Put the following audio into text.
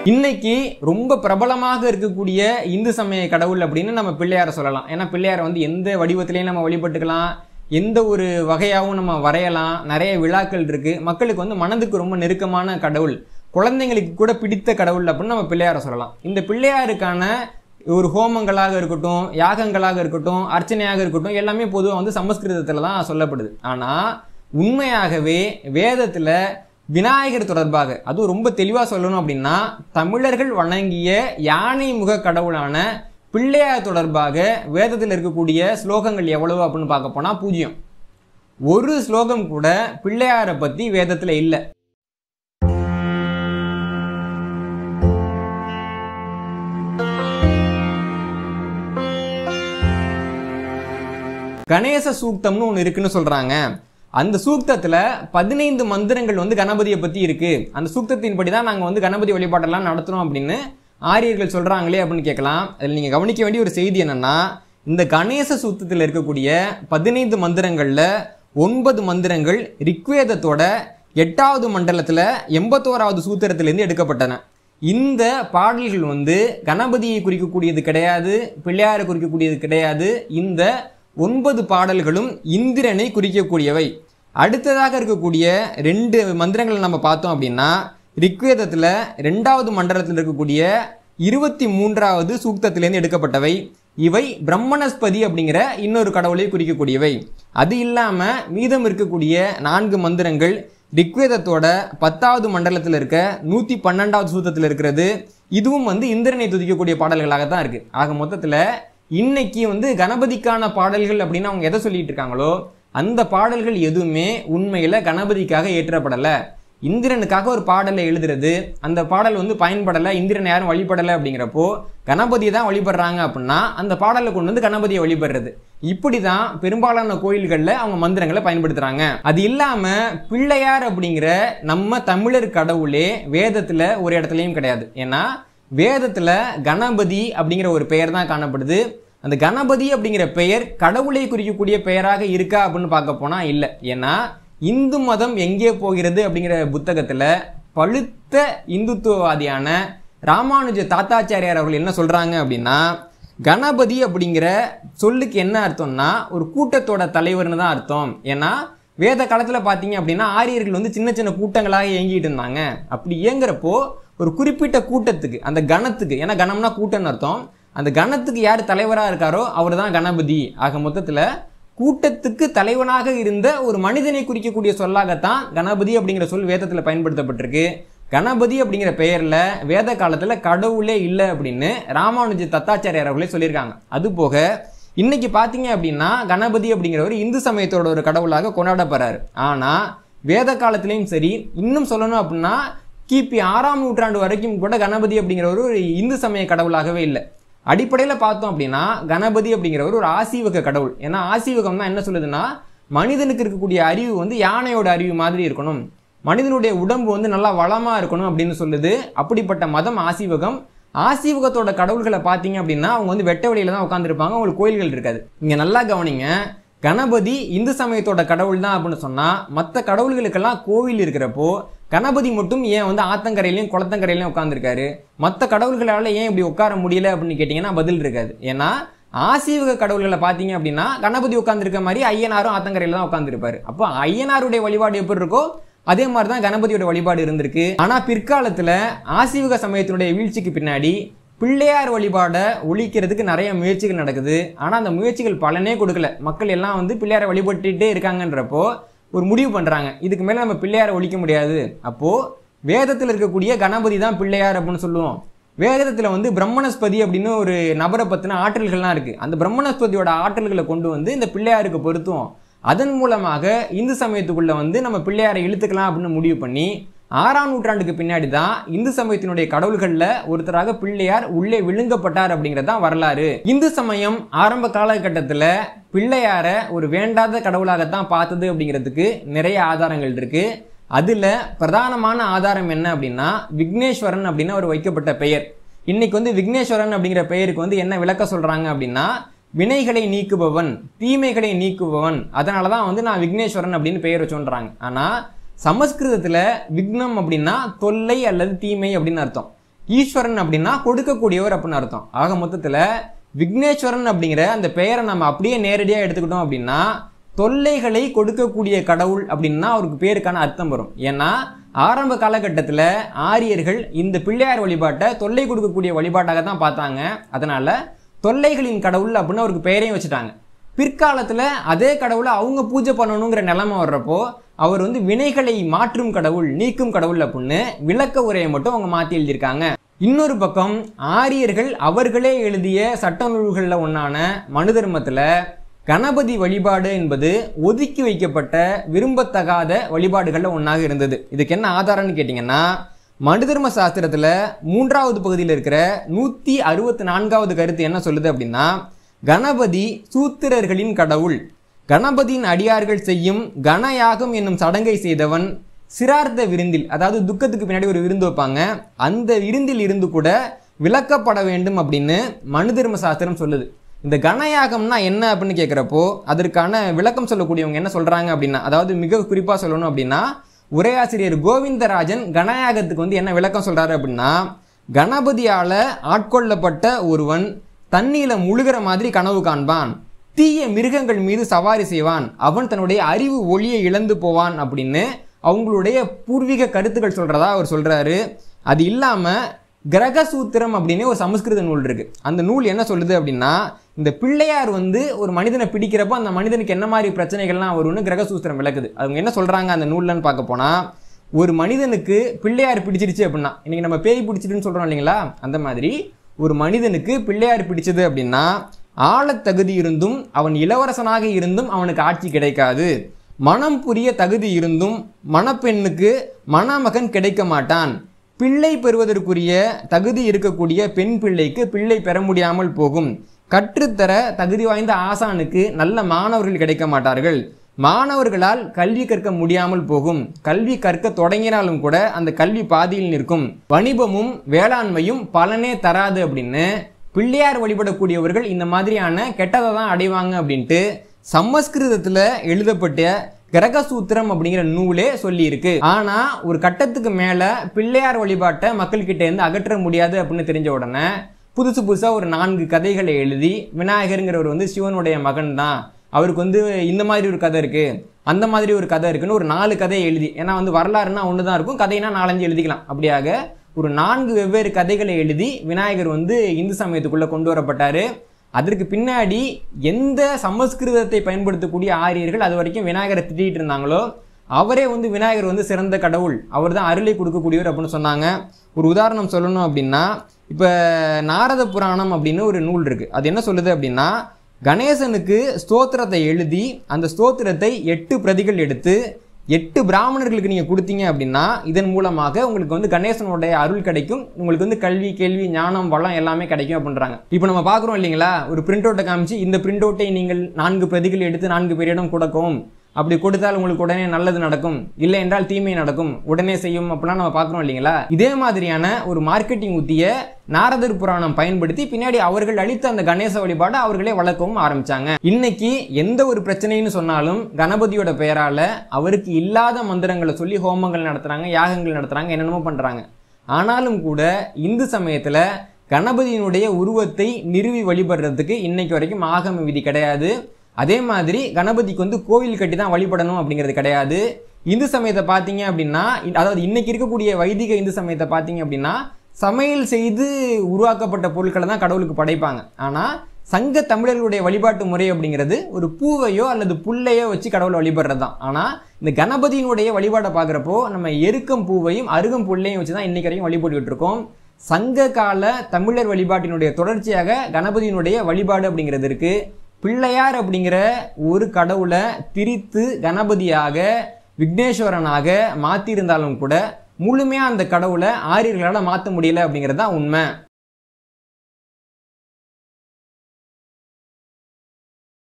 இன்னைக்கு ரொம்ப பிரபலமாக இருக்கக்கூடிய இந்து சமய கடவுள் அப்படின்னு நம்ம பிள்ளையார சொல்லலாம் ஏன்னா பிள்ளையாரை வந்து எந்த வடிவத்திலையும் நம்ம வழிபட்டுக்கலாம் எந்த ஒரு வகையாகவும் நம்ம வரையலாம் நிறைய விழாக்கள் இருக்கு மக்களுக்கு வந்து மனதுக்கு ரொம்ப நெருக்கமான கடவுள் குழந்தைங்களுக்கு கூட பிடித்த கடவுள் அப்படின்னு நம்ம பிள்ளையார சொல்லலாம் இந்த பிள்ளையாருக்கான ஒரு ஹோமங்களாக இருக்கட்டும் யாகங்களாக இருக்கட்டும் அர்ச்சனையாக இருக்கட்டும் எல்லாமே பொதுவாக வந்து சமஸ்கிருதத்தில் தான் சொல்லப்படுது ஆனால் உண்மையாகவே வேதத்தில் விநாயகர் தொடர்பாக அதுவும் ரொம்ப தெளிவாக சொல்லணும் அப்படின்னா தமிழர்கள் வணங்கிய யானை முக கடவுளான பிள்ளையார் தொடர்பாக வேதத்தில் இருக்கக்கூடிய ஸ்லோகங்கள் எவ்வளவு அப்படின்னு பார்க்க போனால் பூஜ்யம் ஒரு ஸ்லோகம் கூட பிள்ளையாரை பற்றி வேதத்தில் இல்லை கணேச சூக்தம்னு ஒன்று இருக்குன்னு சொல்றாங்க அந்த சூக்தத்துல பதினைந்து மந்திரங்கள் வந்து கணபதியை பத்தி இருக்கு அந்த சூக்தத்தின்படி தான் நாங்க வந்து கணபதி வழிபாட்டெல்லாம் நடத்துறோம் அப்படின்னு ஆரியர்கள் சொல்றாங்களே அப்படின்னு கேட்கலாம் அதில் நீங்க கவனிக்க வேண்டிய ஒரு செய்தி என்னன்னா இந்த கணேச சூக்தத்தில் இருக்கக்கூடிய பதினைந்து மந்திரங்கள்ல ஒன்பது மந்திரங்கள் ரிக்வேதத்தோட எட்டாவது மண்டலத்துல எண்பத்தோராவது சூத்திரத்திலிருந்து எடுக்கப்பட்டன இந்த பாடல்கள் வந்து கணபதியை குறிக்கக்கூடியது கிடையாது பிள்ளையாரை குறிக்கக்கூடியது கிடையாது இந்த ஒன்பது பாடல்களும் இந்திரனை குறிக்கக்கூடியவை அடுத்ததாக இருக்கக்கூடிய ரெண்டு மந்திரங்களை நம்ம பார்த்தோம் அப்படின்னா ரிக்வேதத்தில் ரெண்டாவது மண்டலத்தில் இருக்கக்கூடிய இருபத்தி மூன்றாவது சூக்தத்திலேருந்து எடுக்கப்பட்டவை இவை பிரம்மணஸ்பதி அப்படிங்கிற இன்னொரு கடவுளை குறிக்கக்கூடியவை அது இல்லாமல் மீதம் இருக்கக்கூடிய நான்கு மந்திரங்கள் ரிக்வேதத்தோட பத்தாவது மண்டலத்தில் இருக்க நூற்றி பன்னெண்டாவது சூத்திரத்தில் இருக்கிறது இதுவும் வந்து இந்திரனை துதிக்கக்கூடிய பாடல்களாக தான் இருக்கு ஆக மொத்தத்தில் இன்னைக்கு வந்து கணபதிக்கான பாடல்கள் அப்படின்னு அவங்க எதை சொல்லிட்டு இருக்காங்களோ அந்த பாடல்கள் எதுவுமே உண்மையில கணபதிக்காக ஏற்றப்படலை இந்திரனுக்காக ஒரு பாடலை எழுதுறது அந்த பாடல் வந்து பயன்படலை இந்திரன் யாரும் வழிபடலை அப்படிங்கிறப்போ கணபதியை தான் வழிபடுறாங்க அப்படின்னா அந்த பாடலை கொண்டு வந்து கணபதியை வழிபடுறது இப்படி தான் பெரும்பாலான கோயில்களில் அவங்க மந்திரங்களை பயன்படுத்துறாங்க அது இல்லாம பிள்ளையார் அப்படிங்கிற நம்ம தமிழர் கடவுளே வேதத்துல ஒரு இடத்துலையும் கிடையாது ஏன்னா வேதத்துல கணபதி அப்படிங்கிற ஒரு பெயர் தான் காணப்படுது அந்த கணபதி அப்படிங்கிற பெயர் கடவுளை குறிக்கக்கூடிய பெயராக இருக்கா அப்படின்னு பார்க்க போனா இல்லை ஏன்னா இந்து மதம் எங்கே போகிறது அப்படிங்கிற புத்தகத்துல பழுத்த இந்துத்துவவாதியான ராமானுஜ தாத்தாச்சாரியார் அவர்கள் என்ன சொல்றாங்க அப்படின்னா கணபதி அப்படிங்கிற சொல்லுக்கு என்ன அர்த்தம்னா ஒரு கூட்டத்தோட தலைவர்னு தான் அர்த்தம் ஏன்னா வேத காலத்துல பாத்தீங்க அப்படின்னா ஆரியர்கள் வந்து சின்ன சின்ன கூட்டங்களாக இயங்கிட்டு இருந்தாங்க அப்படி இயங்குறப்போ ஒரு குறிப்பிட்ட கூட்டத்துக்கு அந்த கணத்துக்கு ஏன்னா கணம்னா கூட்டம்னு அர்த்தம் அந்த கணத்துக்கு யார் தலைவராக இருக்காரோ அவர் தான் கணபதி ஆக மொத்தத்தில் கூட்டத்துக்கு தலைவனாக இருந்த ஒரு மனிதனை குறிக்கக்கூடிய சொல்லாகத்தான் கணபதி அப்படிங்கிற சொல் வேதத்தில் பயன்படுத்தப்பட்டிருக்கு கணபதி அப்படிங்கிற பெயரில் வேத காலத்தில் கடவுளே இல்லை அப்படின்னு ராமானுஜ தத்தாச்சாரியார் அவர்களே சொல்லியிருக்காங்க அது போக இன்னைக்கு பார்த்தீங்க அப்படின்னா கணபதி அப்படிங்கிறவர் இந்து சமயத்தோட ஒரு கடவுளாக கொண்டாடப்படுறாரு ஆனால் வேத காலத்திலையும் சரி இன்னும் சொல்லணும் அப்படின்னா கிபி ஆறாம் நூற்றாண்டு வரைக்கும் கூட கணபதி அப்படிங்கிறவர் ஒரு இந்து சமய கடவுளாகவே இல்லை அடிப்படையில் பார்த்தோம் அப்படின்னா கணபதி அப்படிங்கிறவர் ஒரு ஆசீவக கடவுள் ஏன்னா ஆசீவகம் தான் என்ன சொல்லுதுன்னா மனிதனுக்கு இருக்கக்கூடிய அறிவு வந்து யானையோட அறிவு மாதிரி இருக்கணும் மனிதனுடைய உடம்பு வந்து நல்லா வளமா இருக்கணும் அப்படின்னு சொல்லுது அப்படிப்பட்ட மதம் ஆசீவகம் ஆசீவகத்தோட கடவுள்களை பார்த்தீங்க அப்படின்னா அவங்க வந்து வெட்ட வெளியில தான் உட்காந்துருப்பாங்க அவங்களுக்கு கோயில்கள் இருக்காது இங்க நல்லா கவனிங்க கணபதி இந்து சமயத்தோட கடவுள் தான் அப்படின்னு சொன்னா மற்ற கடவுள்களுக்கெல்லாம் கோவில் இருக்கிறப்போ கணபதி மட்டும் ஏன் வந்து ஆத்தங்கரையிலையும் குளத்தங்கரையிலையும் உட்காந்துருக்காரு மற்ற கடவுள்களால ஏன் இப்படி உட்கார முடியல அப்படின்னு கேட்டிங்கன்னா பதில் இருக்காது ஏன்னா ஆசீவக கடவுள்களை பார்த்தீங்க அப்படின்னா கணபதி உட்காந்துருக்க மாதிரி ஐயனாரும் ஆத்தங்கரையில தான் உட்காந்துருப்பாரு அப்போ ஐயனாருடைய வழிபாடு எப்படி இருக்கோ அதே மாதிரி தான் கணபதியோட வழிபாடு இருந்திருக்கு ஆனா பிற்காலத்துல ஆசீவக சமயத்தினுடைய வீழ்ச்சிக்கு பின்னாடி பிள்ளையார் வழிபாடை ஒழிக்கிறதுக்கு நிறைய முயற்சிகள் நடக்குது ஆனா அந்த முயற்சிகள் பலனே கொடுக்கல மக்கள் எல்லாம் வந்து பிள்ளையாரை வழிபட்டுட்டே இருக்காங்கன்றப்போ ஒரு முடிவு பண்றாங்க இதுக்கு மேல நம்ம பிள்ளையாரை ஒழிக்க முடியாது அப்போ வேதத்தில் இருக்கக்கூடிய கணபதி தான் பிள்ளையார் அப்படின்னு சொல்லுவோம் வேதத்தில் வந்து பிரம்மணஸ்பதி அப்படின்னு ஒரு நபரை பற்றின ஆற்றல்கள்லாம் இருக்குது அந்த பிரம்மணஸ்பதியோட ஆற்றல்களை கொண்டு வந்து இந்த பிள்ளையாருக்கு பொருத்துவோம் அதன் மூலமாக இந்து சமயத்துக்குள்ள வந்து நம்ம பிள்ளையாரை இழுத்துக்கலாம் அப்படின்னு முடிவு பண்ணி ஆறாம் நூற்றாண்டுக்கு பின்னாடி தான் இந்து சமயத்தினுடைய கடவுள்களில் ஒருத்தராக பிள்ளையார் உள்ளே விழுங்கப்பட்டார் அப்படிங்கிறது தான் வரலாறு இந்து சமயம் ஆரம்ப காலகட்டத்தில் பிள்ளையார ஒரு வேண்டாத கடவுளாகத்தான் பார்த்தது அப்படிங்கிறதுக்கு நிறைய ஆதாரங்கள் இருக்கு அதுல பிரதானமான ஆதாரம் என்ன அப்படின்னா விக்னேஸ்வரன் அப்படின்னு அவர் வைக்கப்பட்ட பெயர் இன்னைக்கு வந்து விக்னேஸ்வரன் அப்படிங்கிற பெயருக்கு வந்து என்ன விளக்க சொல்றாங்க அப்படின்னா வினைகளை நீக்குபவன் தீமைகளை நீக்குபவன் அதனால தான் வந்து நான் விக்னேஸ்வரன் அப்படின்னு பெயர் வச்சோன்றாங்க ஆனா சமஸ்கிருதத்துல விக்னம் அப்படின்னா தொல்லை அல்லது தீமை அப்படின்னு அர்த்தம் ஈஸ்வரன் அப்படின்னா கொடுக்கக்கூடியவர் அப்படின்னு அர்த்தம் ஆக மொத்தத்துல விக்னேஸ்வரன் அப்படிங்கிற அந்த பெயரை நம்ம அப்படியே நேரடியாக எடுத்துக்கிட்டோம் அப்படின்னா தொல்லைகளை கொடுக்கக்கூடிய கடவுள் அப்படின்னா அவருக்கு பேருக்கான அர்த்தம் வரும் ஏன்னா ஆரம்ப காலகட்டத்தில் ஆரியர்கள் இந்த பிள்ளையார் வழிபாட்டை தொல்லை கொடுக்கக்கூடிய வழிபாட்டாக தான் பார்த்தாங்க அதனால தொல்லைகளின் கடவுள் அப்படின்னு அவருக்கு பெயரையும் வச்சுட்டாங்க பிற்காலத்தில் அதே கடவுளை அவங்க பூஜை பண்ணணுங்கிற நிலைமை வர்றப்போ அவர் வந்து வினைகளை மாற்றும் கடவுள் நீக்கும் கடவுள் அப்படின்னு விளக்க உரையை மட்டும் அவங்க மாற்றி எழுதியிருக்காங்க இன்னொரு பக்கம் ஆரியர்கள் அவர்களே எழுதிய சட்ட நூல்களில் ஒன்றான மனு தர்மத்தில் கணபதி வழிபாடு என்பது ஒதுக்கி வைக்கப்பட்ட விரும்பத்தகாத வழிபாடுகளில் ஒன்றாக இருந்தது இதுக்கு என்ன ஆதாரம்னு கேட்டிங்கன்னா மனுதர்ம சாஸ்திரத்தில் மூன்றாவது பகுதியில் இருக்கிற நூற்றி அறுபத்தி நான்காவது கருத்து என்ன சொல்லுது அப்படின்னா கணபதி சூத்திரர்களின் கடவுள் கணபதியின் அடியார்கள் செய்யும் கணயாகம் என்னும் சடங்கை செய்தவன் சிரார்த்த விருந்தில் அதாவது துக்கத்துக்கு பின்னாடி ஒரு விருந்து வைப்பாங்க அந்த விருந்தில் இருந்து கூட விளக்கப்பட வேண்டும் அப்படின்னு மனு தர்ம சாஸ்திரம் சொல்லுது இந்த கணயாகம்னா என்ன அப்படின்னு கேட்குறப்போ அதற்கான விளக்கம் சொல்லக்கூடியவங்க என்ன சொல்றாங்க அப்படின்னா அதாவது மிக குறிப்பாக சொல்லணும் அப்படின்னா உரையாசிரியர் கோவிந்தராஜன் கணயாகத்துக்கு வந்து என்ன விளக்கம் சொல்றாரு அப்படின்னா கணபதியால ஆட்கொள்ளப்பட்ட ஒருவன் தண்ணியில முழுகிற மாதிரி கனவு காண்பான் தீய மிருகங்கள் மீது சவாரி செய்வான் அவன் தன்னுடைய அறிவு ஒளியை இழந்து போவான் அப்படின்னு அவங்களுடைய பூர்வீக கருத்துக்கள் சொல்றதா அவர் சொல்றாரு அது இல்லாம கிரகசூத்திரம் அப்படின்னு ஒரு சமஸ்கிருத நூல் இருக்கு அந்த நூல் என்ன சொல்லுது அப்படின்னா இந்த பிள்ளையார் வந்து ஒரு மனிதனை பிடிக்கிறப்போ அந்த மனிதனுக்கு என்ன மாதிரி பிரச்சனைகள்லாம் வரும்னு கிரகசூத்திரம் விளக்குது அவங்க என்ன சொல்றாங்க அந்த நூல்லன்னு பார்க்க போனா ஒரு மனிதனுக்கு பிள்ளையார் பிடிச்சிருச்சு அப்படின்னா இன்னைக்கு நம்ம பேய் பிடிச்சிட்டுன்னு சொல்றோம் இல்லைங்களா அந்த மாதிரி ஒரு மனிதனுக்கு பிள்ளையார் பிடிச்சது அப்படின்னா ஆழத்தகுதி இருந்தும் அவன் இளவரசனாக இருந்தும் அவனுக்கு ஆட்சி கிடைக்காது மனம் புரிய தகுதி இருந்தும் மணப்பெண்ணுக்கு மணமகன் கிடைக்க மாட்டான் பிள்ளை பெறுவதற்குரிய தகுதி இருக்கக்கூடிய பெண் பிள்ளைக்கு பிள்ளை பெற முடியாமல் போகும் கற்றுத்தர தகுதி வாய்ந்த ஆசானுக்கு நல்ல மாணவர்கள் கிடைக்க மாட்டார்கள் மாணவர்களால் கல்வி கற்க முடியாமல் போகும் கல்வி கற்க தொடங்கினாலும் கூட அந்த கல்வி பாதியில் நிற்கும் வணிபமும் வேளாண்மையும் பலனே தராது அப்படின்னு பிள்ளையார் வழிபடக்கூடியவர்கள் இந்த மாதிரியான கெட்டதை தான் அடைவாங்க அப்படின்ட்டு சமஸ்கிருதத்துல எழுதப்பட்ட கிரகசூத்திரம் அப்படிங்கிற நூலே சொல்லியிருக்கு ஆனா ஒரு கட்டத்துக்கு மேல பிள்ளையார் வழிபாட்டை மக்கள்கிட்ட இருந்து அகற்ற முடியாது அப்படின்னு தெரிஞ்ச உடனே புதுசு புதுசா ஒரு நான்கு கதைகளை எழுதி விநாயகருங்கிறவர் வந்து சிவனுடைய மகன் தான் அவருக்கு வந்து இந்த மாதிரி ஒரு கதை இருக்கு அந்த மாதிரி ஒரு கதை இருக்குன்னு ஒரு நாலு கதையை எழுதி ஏன்னா வந்து வரலாறுனா ஒன்று தான் இருக்கும் கதைனா நாலஞ்சு எழுதிக்கலாம் அப்படியாக ஒரு நான்கு வெவ்வேறு கதைகளை எழுதி விநாயகர் வந்து இந்து சமயத்துக்குள்ள கொண்டு வரப்பட்டாரு அதற்கு பின்னாடி எந்த சமஸ்கிருதத்தை பயன்படுத்தக்கூடிய ஆரியர்கள் அது வரைக்கும் விநாயகரை திட்டிகிட்டு இருந்தாங்களோ அவரே வந்து விநாயகர் வந்து சிறந்த கடவுள் அவர் தான் அருளை கொடுக்கக்கூடியவர் அப்படின்னு சொன்னாங்க ஒரு உதாரணம் சொல்லணும் அப்படின்னா இப்போ நாரத புராணம் அப்படின்னு ஒரு நூல் இருக்கு அது என்ன சொல்லுது அப்படின்னா கணேசனுக்கு ஸ்தோத்திரத்தை எழுதி அந்த ஸ்தோத்திரத்தை எட்டு பிரதிகள் எடுத்து எட்டு பிராமணர்களுக்கு நீங்கள் கொடுத்தீங்க அப்படின்னா இதன் மூலமாக உங்களுக்கு வந்து கணேசனுடைய அருள் கிடைக்கும் உங்களுக்கு வந்து கல்வி கேள்வி ஞானம் வளம் எல்லாமே கிடைக்கும் அப்படின்றாங்க இப்போ நம்ம பார்க்குறோம் இல்லைங்களா ஒரு பிரிண்ட் அவுட்டை காமிச்சு இந்த பிரிண்ட் அவுட்டை நீங்கள் நான்கு பிரதிகள் எடுத்து நான்கு பேரிடம் கொடுக்கவும் அப்படி கொடுத்தால் உங்களுக்கு உடனே நல்லது நடக்கும் இல்லை என்றால் தீமை நடக்கும் உடனே செய்யும் அப்படிலாம் நம்ம பார்க்குறோம் இல்லைங்களா இதே மாதிரியான ஒரு மார்க்கெட்டிங் உத்திய நாரதர் புராணம் பயன்படுத்தி பின்னாடி அவர்கள் அளித்த அந்த கணேச வழிபாடை அவர்களே வளர்க்கவும் ஆரம்பிச்சாங்க இன்னைக்கு எந்த ஒரு பிரச்சனைன்னு சொன்னாலும் கணபதியோட பெயரால அவருக்கு இல்லாத மந்திரங்களை சொல்லி ஹோமங்கள் நடத்துறாங்க யாகங்கள் நடத்துறாங்க என்னென்னமோ பண்றாங்க ஆனாலும் கூட இந்து சமயத்துல கணபதியினுடைய உருவத்தை நிறுவி வழிபடுறதுக்கு இன்னைக்கு வரைக்கும் ஆகம விதி கிடையாது அதே மாதிரி கணபதிக்கு வந்து கோவில் கட்டி தான் வழிபடணும் அப்படிங்கிறது கிடையாது இந்து சமயத்தை பார்த்தீங்க அப்படின்னா அதாவது இன்னைக்கு இருக்கக்கூடிய வைதிக இந்து சமயத்தை பார்த்தீங்க அப்படின்னா சமையல் செய்து உருவாக்கப்பட்ட பொருட்களை தான் கடவுளுக்கு படைப்பாங்க ஆனால் சங்க தமிழர்களுடைய வழிபாட்டு முறை அப்படிங்கிறது ஒரு பூவையோ அல்லது புல்லையோ வச்சு கடவுளை வழிபடுறது தான் ஆனால் இந்த கணபதியினுடைய வழிபாடை பார்க்குறப்போ நம்ம எருக்கம் பூவையும் அருகம் புல்லையும் வச்சு தான் இன்னைக்கு வரைக்கும் வழிபட்டுக்கிட்டு இருக்கோம் சங்க கால தமிழர் வழிபாட்டினுடைய தொடர்ச்சியாக கணபதியினுடைய வழிபாடு அப்படிங்கிறது இருக்கு பிள்ளையார் அப்படிங்கிற ஒரு கடவுளை பிரித்து கணபதியாக விக்னேஸ்வரனாக மாற்றியிருந்தாலும் கூட முழுமையாக அந்த கடவுளை ஆரியர்களால் மாற்ற முடியல அப்படிங்கிறது தான் உண்மை